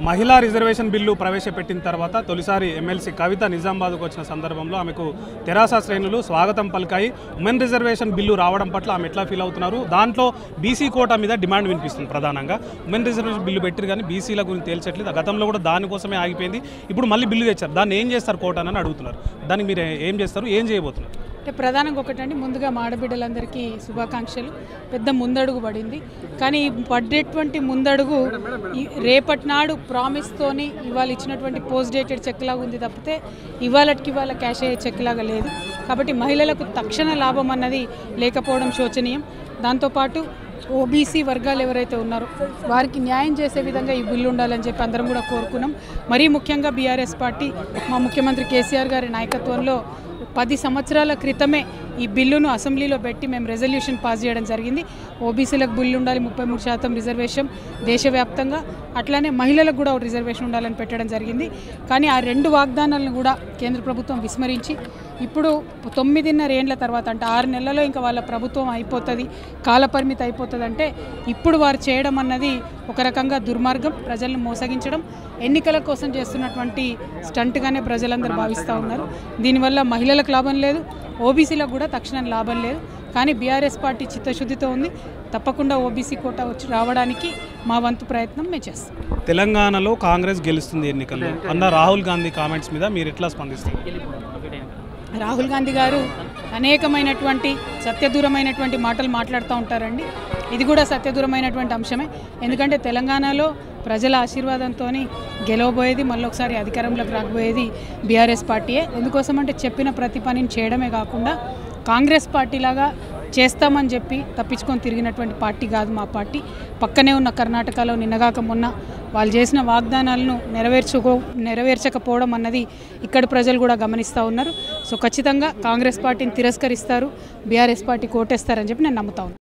మహిళా reservation bill ప్రవేశపెట్టిన తర్వాత తొలిసారి ఎమ్మెల్సీ కవిత నిజామాబాద్కు వచ్చిన సందర్భంలో ఆమెకు తెరాస శ్రేణులు స్వాగతం పలికాయి ఉమెన్ రిజర్వేషన్ బిల్లు రావడం పట్ల ఆమె ఎట్లా ఫీల్ అవుతున్నారు దాంట్లో బీసీ కోటా మీద డిమాండ్ వినిపిస్తుంది ప్రధానంగా ఉమెన్ రిజర్వేషన్ బిల్లు పెట్టిరు కానీ బీసీల గురించి తేల్చట్లేదు గతంలో కూడా దానికోసమే ఆగిపోయింది ఇప్పుడు మళ్ళీ బిల్లు తెచ్చారు దాన్ని ఏం చేస్తారు కోటానని అడుగుతున్నారు దానికి మీరు ఏం చేస్తారు ఏం చేయబోతున్నారు అంటే ప్రధానంగా ఒకటండి ముందుగా మా ఆడబిడ్డలందరికీ శుభాకాంక్షలు పెద్ద ముందడుగు పడింది కానీ ఈ పడ్డేటువంటి ముందడుగు ఈ రేపటి నాడు ప్రామిస్తోని ఇవాళ ఇచ్చినటువంటి పోస్ట్ డేటెడ్ చెక్ లాగా ఉంది తప్పితే ఇవాళకి ఇవాళ క్యాష్ అయ్యే చెక్ లాగా లేదు కాబట్టి మహిళలకు తక్షణ లాభం అన్నది లేకపోవడం శోచనీయం దాంతోపాటు ఓబీసీ వర్గాలు ఎవరైతే ఉన్నారో వారికి న్యాయం చేసే విధంగా ఈ బిల్లు ఉండాలని చెప్పి అందరం కూడా కోరుకున్నాం మరీ ముఖ్యంగా బీఆర్ఎస్ పార్టీ మా ముఖ్యమంత్రి కేసీఆర్ గారి నాయకత్వంలో పది సంవత్సరాల క్రితమే ఈ బిల్లును అసెంబ్లీలో పెట్టి మేము రెజల్యూషన్ పాస్ చేయడం జరిగింది ఓబీసీలకు బిల్లు ఉండాలి ముప్పై మూడు శాతం రిజర్వేషన్ దేశవ్యాప్తంగా అట్లానే మహిళలకు కూడా ఒక రిజర్వేషన్ ఉండాలని పెట్టడం జరిగింది కానీ ఆ రెండు వాగ్దానాలను కూడా కేంద్ర ప్రభుత్వం విస్మరించి ఇప్పుడు తొమ్మిదిన్నర ఏండ్ల తర్వాత అంటే ఆరు నెలల్లో ఇంకా వాళ్ళ ప్రభుత్వం అయిపోతుంది కాలపరిమితి అయిపోతుంది అంటే ఇప్పుడు వారు చేయడం అన్నది ఒక రకంగా దుర్మార్గం ప్రజలను మోసగించడం ఎన్నికల కోసం చేస్తున్నటువంటి స్టంట్గానే ప్రజలందరూ భావిస్తూ ఉన్నారు దీనివల్ల మహిళలకు లాభం లేదు ఓబీసీలకు కూడా తక్షణం లాభం లేదు కానీ బీఆర్ఎస్ పార్టీ చిత్తశుద్ధితో ఉంది తప్పకుండా ఓబీసీ కోట వచ్చి రావడానికి మా వంతు ప్రయత్నం మేము చేస్తాం తెలంగాణలో కాంగ్రెస్ గెలుస్తుంది ఎన్నికల్లో అన్న రాహుల్ గాంధీ కామెంట్స్ మీద మీరు ఎట్లా స్పందిస్తారు రాహుల్ గాంధీ గారు అనేకమైనటువంటి సత్యదూరమైనటువంటి మాటలు మాట్లాడుతూ ఉంటారండి ఇది కూడా సత్యదూరమైనటువంటి అంశమే ఎందుకంటే తెలంగాణలో ప్రజల ఆశీర్వాదంతో గెలవబోయేది మళ్ళీ ఒకసారి అధికారంలోకి రాకపోయేది బీఆర్ఎస్ పార్టీయే ఎందుకోసం అంటే చెప్పిన ప్రతి పనిని చేయడమే కాకుండా కాంగ్రెస్ పార్టీలాగా చేస్తామని చెప్పి తప్పించుకొని తిరిగినటువంటి పార్టీ కాదు మా పార్టీ పక్కనే ఉన్న కర్ణాటకలో నిన్నగాక మొన్న వాళ్ళు చేసిన వాగ్దానాలను నెరవేర్చుకో నెరవేర్చకపోవడం అన్నది ఇక్కడ ప్రజలు కూడా గమనిస్తూ ఉన్నారు సో ఖచ్చితంగా కాంగ్రెస్ పార్టీని తిరస్కరిస్తారు బీఆర్ఎస్ పార్టీ కోటేస్తారని చెప్పి నేను నమ్ముతా ఉన్నాను